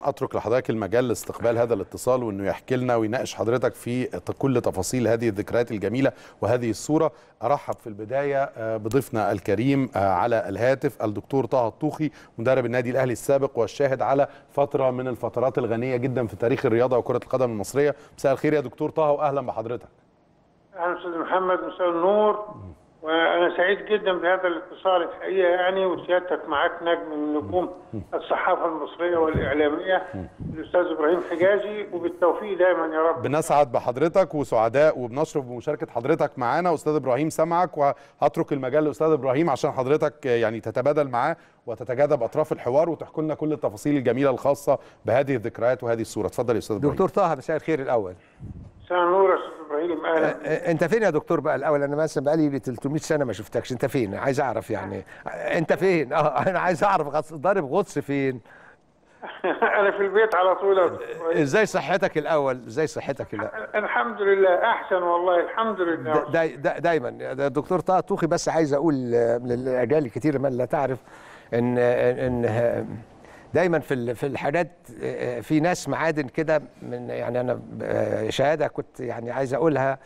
اترك لحضرتك المجال لاستقبال هذا الاتصال وانه يحكي لنا ويناقش حضرتك في كل تفاصيل هذه الذكريات الجميله وهذه الصوره ارحب في البدايه بضيفنا الكريم على الهاتف الدكتور طه الطوخي مدرب النادي الاهلي السابق والشاهد على فتره من الفترات الغنيه جدا في تاريخ الرياضه وكره القدم المصريه مساء الخير يا دكتور طه واهلا بحضرتك اهلا استاذ محمد مساء النور وانا سعيد جدا بهذا الاتصال الحقيقه يعني وسيادتك معاك نجم من نجوم الصحافه المصريه والاعلاميه الاستاذ ابراهيم حجازي وبالتوفيق دايما يا رب بنسعد بحضرتك وسعداء وبنشرف بمشاركه حضرتك معانا استاذ ابراهيم سمعك وهترك المجال لاستاذ ابراهيم عشان حضرتك يعني تتبادل معاه وتتجاذب اطراف الحوار وتحكي لنا كل التفاصيل الجميله الخاصه بهذه الذكريات وهذه الصوره اتفضل يا استاذ ابراهيم دكتور طه مساء الخير الاول مساء النور يا استاذ ابراهيم اهلا انت فين يا دكتور بقى الاول انا مثلا بقالي 300 سنه ما شفتكش انت فين عايز اعرف يعني انت فين اه انا عايز اعرف غص... ضارب غطس فين انا في البيت على طول ازاي صحتك الاول ازاي صحتك الاول الحمد لله احسن والله الحمد لله دا دا دايما الدكتور طه طوخي بس عايز اقول للاجيال الكثيره من لا تعرف ان ان دايما في في الحاجات في ناس معادن كده من يعني انا شهاده كنت يعني عايز اقولها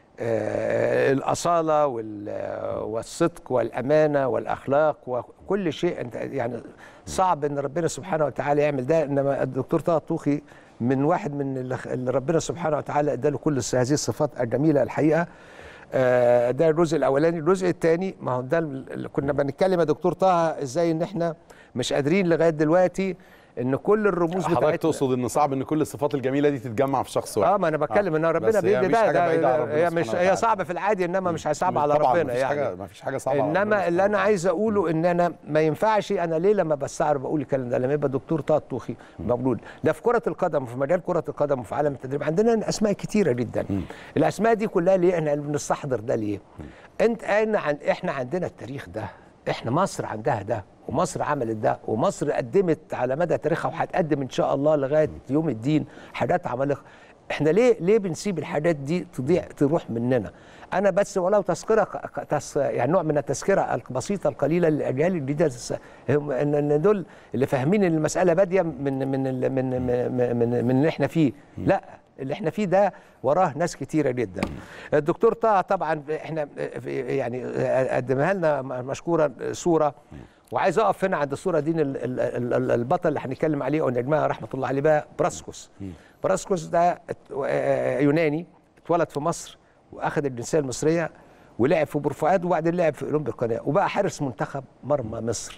الاصاله والصدق والامانه والاخلاق وكل شيء انت يعني صعب ان ربنا سبحانه وتعالى يعمل ده انما الدكتور طه الطوخي من واحد من اللي ربنا سبحانه وتعالى اداله كل هذه الصفات الجميله الحقيقه ده الجزء الاولاني الجزء الثاني ما هو ده اللي كنا بنتكلم يا دكتور طه ازاي ان احنا مش قادرين لغايه دلوقتي ان كل الرموز بتاعتنا حضرتك تقصد ان صعب ان كل الصفات الجميله دي تتجمع في شخص واحد اه ما انا بتكلم آه. ان ربنا بيدي ده, ده هي مش هي صعبه في العادي انما مش صعبه على ربنا مفيش يعني حاجة ما فيش حاجه صعبه انما اللي انا عايز اقوله ان انا ما ينفعش انا ليه لما بستعرض بقول الكلام ده لما يبقى دكتور طه الطوخي مولود ده في كره القدم وفي مجال كره القدم وفي عالم التدريب عندنا اسماء كتيره جدا م. الاسماء دي كلها ليه احنا بنستحضر ده ليه انت احنا عن احنا عندنا التاريخ ده احنا مصر عندها ده ومصر عملت ده ومصر قدمت على مدى تاريخها وهتقدم ان شاء الله لغايه يوم الدين حاجات عمالقه احنا ليه ليه بنسيب الحاجات دي تضيع تروح مننا انا بس ولو تذكره تس يعني نوع من التذكره البسيطه القليله للاجيال الجديده هم ان دول اللي فاهمين ان المساله باديه من من من من من, من, من اللي احنا فيه لا اللي احنا فيه ده وراه ناس كتيره جدا الدكتور طه طبعا احنا يعني قدمها لنا مشكورا صوره وعايز اقف هنا عند الصوره دي البطل اللي هنتكلم عليه ونجمها رحمه الله عليه بقى براسكوس براسكوس ده يوناني اتولد في مصر واخذ الجنسيه المصريه ولعب في بورفؤاد وبعدين لعب في اولمبي القناه وبقى حارس منتخب مرمى مصر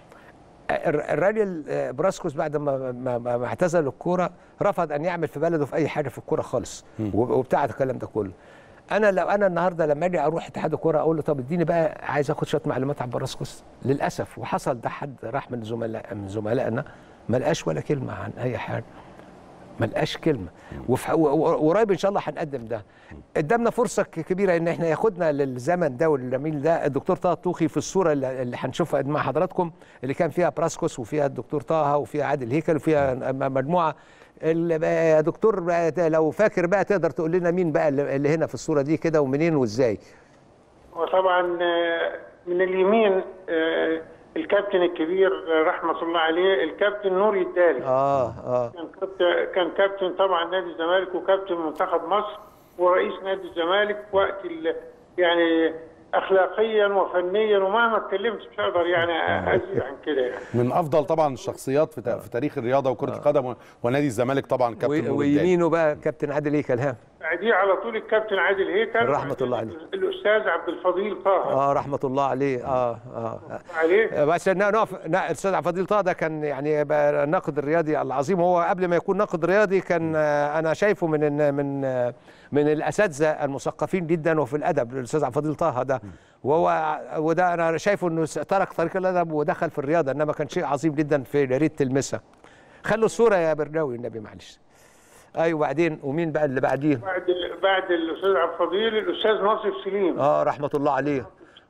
الراجل براسكوس بعد ما ما, ما اعتزل الكوره رفض ان يعمل في بلده في اي حاجه في الكوره خالص وبتاع الكلام ده كله انا لو انا النهارده لما اجي اروح اتحاد الكوره اقول له طب اديني بقى عايز اخد شويه معلومات عن براسكوس للاسف وحصل ده حد راح من زملاء من زملائنا ما لقاش ولا كلمه عن اي حاجه ما لقاش كلمه وقريب ان شاء الله هنقدم ده قدامنا فرصه كبيره ان احنا ياخدنا للزمن ده والجميل ده الدكتور طه الطوخي في الصوره اللي هنشوفها مع حضراتكم اللي كان فيها براسكوس وفيها الدكتور طه وفيها عادل هيكل وفيها مجموعه يا دكتور لو فاكر بقى تقدر تقول لنا مين بقى اللي هنا في الصوره دي كده ومنين وازاي وطبعا من اليمين الكابتن الكبير رحمه الله عليه الكابتن نوري الدالي اه اه كان كابتن كان كابتن طبعا نادي الزمالك وكابتن منتخب مصر ورئيس نادي الزمالك وقت يعني اخلاقيا وفنيا ومهما اتكلمت مش هقدر يعني ازيد عن كده يعني. من افضل طبعا الشخصيات في, في تاريخ الرياضه وكره آه. القدم ونادي الزمالك طبعا كابتن ويمينه بقى كابتن عادل هيكل ها بعديه على طول الكابتن عادل هيكل رحمه الله عليه الاستاذ عبد الفضيل طه اه رحمه الله عليه اه اه عليه بس نقف الاستاذ عبد الفضيل طه ده كان يعني الناقد الرياضي العظيم هو قبل ما يكون ناقد رياضي كان انا شايفه من من من الاساتذه المثقفين جدا وفي الادب الاستاذ عبد الفضيل طه ده وهو وده انا شايفه انه ترك طريق الادب ودخل في الرياضه انما كان شيء عظيم جدا في جريده تلمسه خلوا الصوره يا برناوي النبي معلش ايوه وبعدين ومين بقى اللي بعديه بعد بعد الاستاذ عبد الفضيل الاستاذ ناصف سليم اه رحمه الله عليه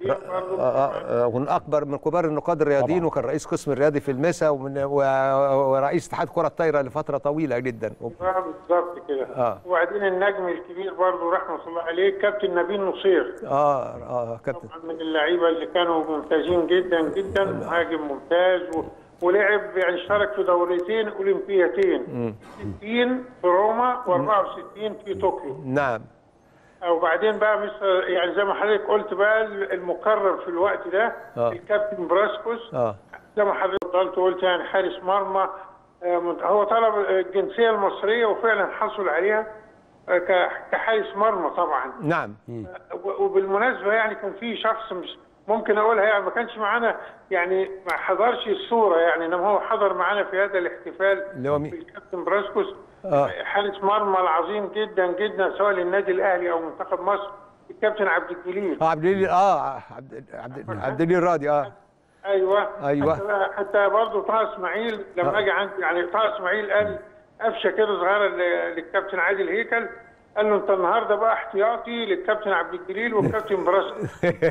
ومن اكبر من كبار النقاد الرياضيين وكان رئيس قسم الرياضي في المسا ومن ورئيس اتحاد كره الطايره لفتره طويله جدا اه بالظبط كده آه. وبعدين النجم الكبير برضه رحمه الله عليه كابتن نبيل نصير اه اه كابتن طبعا من اللعيبه اللي كانوا ممتازين جدا جدا مهاجم ممتاز ولعب يعني اشترك في دورتين اولمبيتين 60 في روما و64 في طوكيو نعم وبعدين بقى مستر يعني زي ما حضرتك قلت بقى المقرر في الوقت ده آه. الكابتن براسكوس اه زي ما حضرتك قلت قلت يعني حارس مرمى آه، منت- هو طلب الجنسيه المصريه وفعلا حصل عليها آه، ك- كحارس مرمى طبعا نعم و- وبالمناسبه يعني كان في شخص مش ممكن اقولها يعني ما كانش معانا يعني ما حضرش الصوره يعني انما هو حضر معانا في هذا الاحتفال اللي هو مين؟ الكابتن براسكوس آه. حارس مرمى العظيم جدا جدا سواء للنادي الاهلي او منتخب مصر الكابتن عبد الجليل اه عبد الجليل اه عبد عبد عبد الجليل راضي اه ايوه أيوة. حتى, حتى برضه طه اسماعيل لما آه. اجي عندي يعني طه اسماعيل قال قفشه كده صغيره ل- للكابتن عادل هيكل قال له انت النهارده بقى احتياطي للكابتن عبد الجليل والكابتن براسل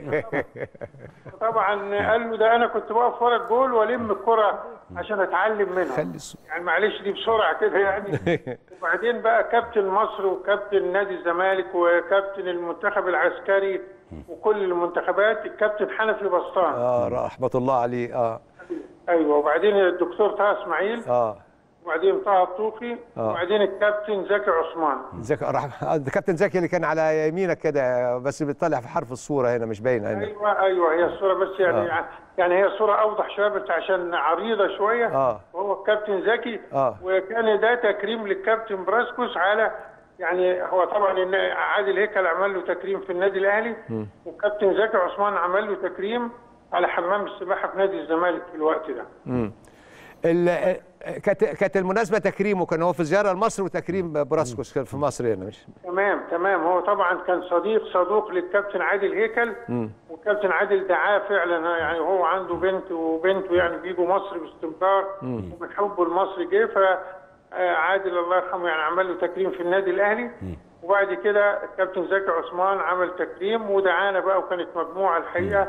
طبعا قال له ده انا كنت بقف ورا الجول والم الكره عشان اتعلم منها خلي الصوت. يعني معلش دي بسرعه كده يعني وبعدين بقى كابتن مصر وكابتن نادي الزمالك وكابتن المنتخب العسكري وكل المنتخبات الكابتن حنفي بسطان اه رحمه الله عليه اه ايوه وبعدين الدكتور طه اسماعيل اه وبعدين طه الطوخي آه. وبعدين الكابتن زكي عثمان زكي رح... آه، ده كابتن زكي اللي كان على يمينك كده بس بيطلع في حرف الصوره هنا مش باين هنا ايوه ايوه هي الصوره بس يعني آه. يعني هي صوره اوضح شويه بس عشان عريضه شويه آه. وهو الكابتن زكي آه. وكان ده تكريم للكابتن براسكوس على يعني هو طبعا إن عادل هيكل عمل له تكريم في النادي الاهلي وكابتن زكي عثمان عمل له تكريم على حمام السباحه في نادي الزمالك في الوقت ده ال... آه، كانت كانت المناسبه تكريمه كان هو في زياره لمصر وتكريم براسكوس كان في مصر هنا مش تمام تمام هو طبعا كان صديق صدوق للكابتن عادل هيكل والكابتن عادل دعاه فعلا يعني هو عنده بنت وبنته يعني بيجوا مصر باستمرار ومن حبه لمصر جه فعادل الله يرحمه يعني عمل له تكريم في النادي الاهلي وبعد كده الكابتن زكي عثمان عمل تكريم ودعانا بقى وكانت مجموعه الحقيقه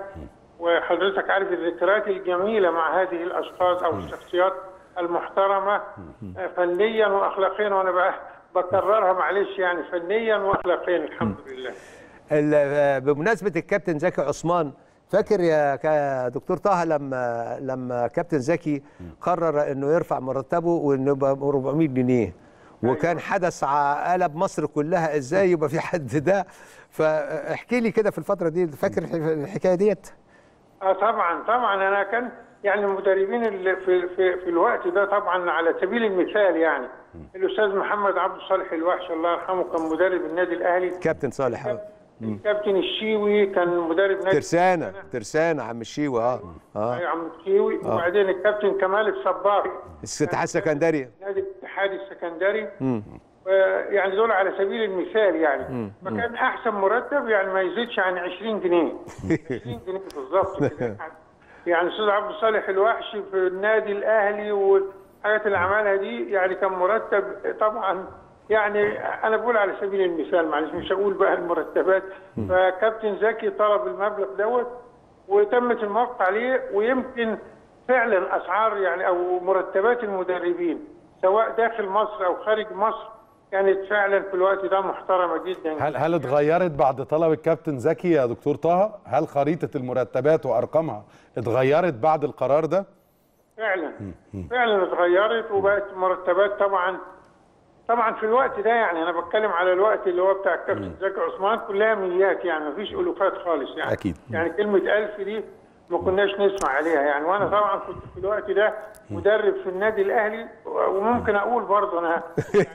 وحضرتك عارف الذكريات الجميله مع هذه الاشخاص او الشخصيات المحترمه آه، فنيا واخلاقيا وانا بقى بكررها معلش يعني فنيا واخلاقيا الحمد لله ال- آه، بمناسبه الكابتن زكي عثمان فاكر يا كا- دكتور طه لما لما كابتن زكي قرر انه يرفع مرتبه وانه يبقى 400 جنيه وكان حدث ع- قلب مصر كلها ازاي يبقى في حد ده فاحكي لي كده في الفتره دي فاكر الح- الحكايه ديت اه طبعا طبعا انا كان يعني المدربين اللي في في في الوقت ده طبعا على سبيل المثال يعني الاستاذ محمد عبد الصالح الوحش الله يرحمه كان مدرب النادي الاهلي كابتن صالح آه. الكابتن الشيوي كان مدرب نادي ترسانه ترسانه عم الشيوي اه اه أيوة، عم الشيوي وبعدين الكابتن كمال الصباري الاتحاد السكندري نادي الاتحاد السكندري آه، يعني دول على سبيل المثال يعني فكان احسن مرتب يعني ما يزيدش عن 20 جنيه 20 جنيه بالظبط كده يعني استاذ عبد الصالح الوحشي في النادي الاهلي والحاجات اللي عملها دي يعني كان مرتب طبعا يعني انا بقول على سبيل المثال معلش مش هقول بقى المرتبات فكابتن زكي طلب المبلغ دوت وتمت الموافقه عليه ويمكن فعلا اسعار يعني او مرتبات المدربين سواء داخل مصر او خارج مصر كانت فعلا في الوقت ده محترمه جدا هل هل اتغيرت بعد طلب الكابتن زكي يا دكتور طه؟ هل خريطه المرتبات وارقامها اتغيرت بعد القرار ده؟ فعلا فعلا اتغيرت وبقت مرتبات طبعا طبعا في الوقت ده يعني انا بتكلم على الوقت اللي هو بتاع الكابتن زكي عثمان كلها ميات يعني مفيش الوفات خالص يعني أكيد. يعني كلمه ألف دي ما كناش نسمع عليها يعني وانا طبعا كنت في الوقت ده مدرب في النادي الاهلي وممكن اقول برضه انا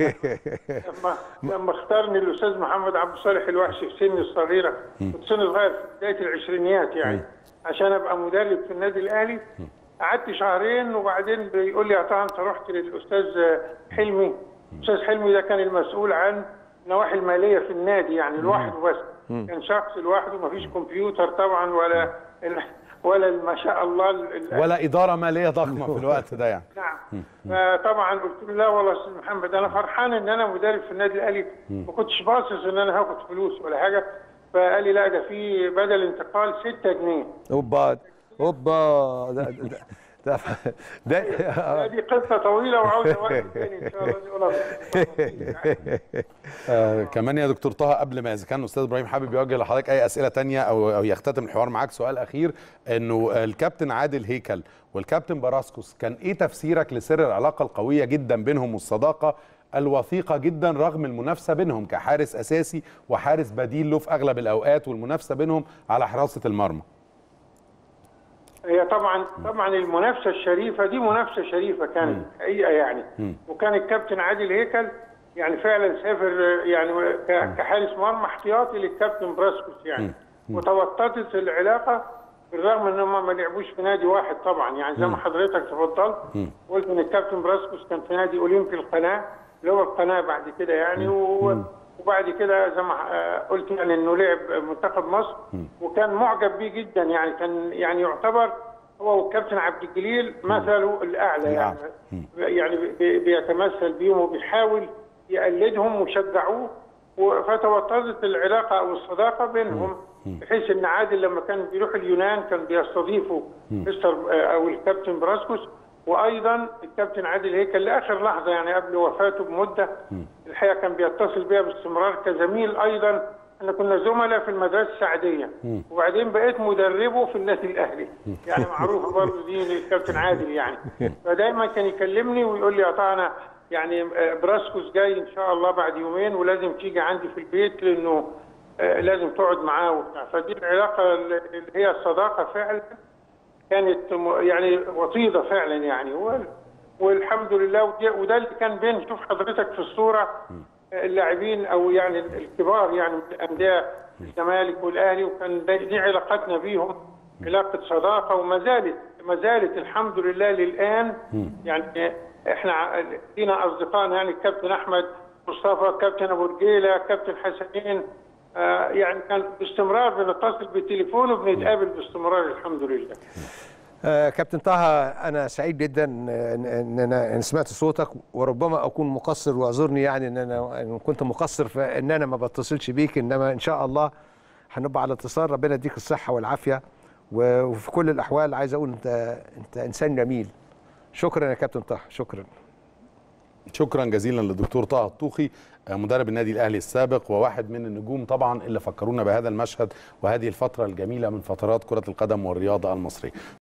لما لما اختارني الاستاذ محمد عبد الصالح الوحشي في سني الصغيره كنت سن صغير في بدايه العشرينيات يعني عشان ابقى مدرب في النادي الاهلي قعدت شهرين وبعدين بيقول لي يا طه انت رحت للاستاذ حلمي الاستاذ حلمي ده كان المسؤول عن النواحي الماليه في النادي يعني لوحده بس كان شخص لوحده ما فيش كمبيوتر طبعا ولا ال- ولا ما شاء الله ال- ال- ولا اداره ماليه ضخمه في الوقت ده يعني نعم فطبعا قلت له لا والله يا استاذ محمد انا فرحان ان انا مدرب في النادي الاهلي ما كنتش باصص ان انا هاخد فلوس ولا حاجه فقال لي لا ده في بدل انتقال 6 جنيه اوبا اوبا ده, ده, ده ده هذه قصه طويله وعاوزه وقت تاني ان شاء الله نقولها آه كمان يا دكتور طه قبل ما اذا كان استاذ ابراهيم حابب يوجه لحضرتك اي اسئله تانية او او يختتم الحوار معاك سؤال اخير انه الكابتن عادل هيكل والكابتن براسكوس كان ايه تفسيرك لسر العلاقه القويه جدا بينهم والصداقه الوثيقه جدا رغم المنافسه بينهم كحارس اساسي وحارس بديل له في اغلب الاوقات والمنافسه بينهم على حراسه المرمى هي طبعا طبعا المنافسه الشريفه دي منافسه شريفه كانت حقيقه يعني وكان الكابتن عادل هيكل يعني فعلا سافر يعني ك- كحارس مرمى احتياطي للكابتن براسكوس يعني وتوطدت العلاقه بالرغم ان هم ما لعبوش في نادي واحد طبعا يعني زي ما حضرتك تفضلت قلت ان الكابتن براسكوس كان في نادي اولمبي القناه اللي هو القناه بعد كده يعني و... وبعد كده زي ما آه، قلت يعني انه لعب منتخب مصر وكان معجب بيه جدا يعني كان يعني يعتبر هو والكابتن عبد الجليل مثله الاعلى يعني يعني بي- بيتمثل بيهم وبيحاول يقلدهم وشجعوه و- فتوطدت العلاقه او الصداقه بينهم بحيث ان عادل لما كان بيروح اليونان كان بيستضيفه مستر آه، او الكابتن براسكوس وايضا الكابتن عادل هيكل لاخر لحظه يعني قبل وفاته بمده الحقيقه كان بيتصل بيها باستمرار كزميل ايضا احنا كنا زملاء في المدرسه السعديه وبعدين بقيت مدربه في النادي الاهلي يعني معروف برضه دي الكابتن عادل يعني فدايما كان يكلمني ويقول لي يا طه انا يعني آه، براسكوس جاي ان شاء الله بعد يومين ولازم تيجي عندي في البيت لانه آه، لازم تقعد معاه وبتاع فدي العلاقه اللي هي الصداقه فعلا كانت م- يعني وطيده فعلا يعني وال- والحمد لله ودي- وده اللي كان بين شوف حضرتك في الصوره اللاعبين او يعني الكبار يعني من الانديه الزمالك والاهلي وكان ده- دي علاقتنا بيهم علاقه صداقه وما زالت ما زالت الحمد لله للان يعني احنا ع- لينا اصدقائنا يعني الكابتن احمد مصطفى كابتن ابو رجيله كابتن حسنين آه يعني كان باستمرار بنتصل بالتليفون وبنتقابل باستمرار الحمد لله آه، كابتن طه انا سعيد جدا ان ان انا إن سمعت صوتك وربما اكون مقصر واعذرني يعني ان انا إن كنت مقصر في ان انا ما بتصلش بيك انما ان شاء الله هنبقى على اتصال ربنا يديك الصحه والعافيه و- وفي كل الاحوال عايز اقول انت انت انسان جميل شكرا يا كابتن طه شكرا شكرا جزيلا للدكتور طه الطوخي آه، مدرب النادي الاهلي السابق وواحد من النجوم طبعا اللي فكرونا بهذا المشهد وهذه الفتره الجميله من فترات كره القدم والرياضه المصريه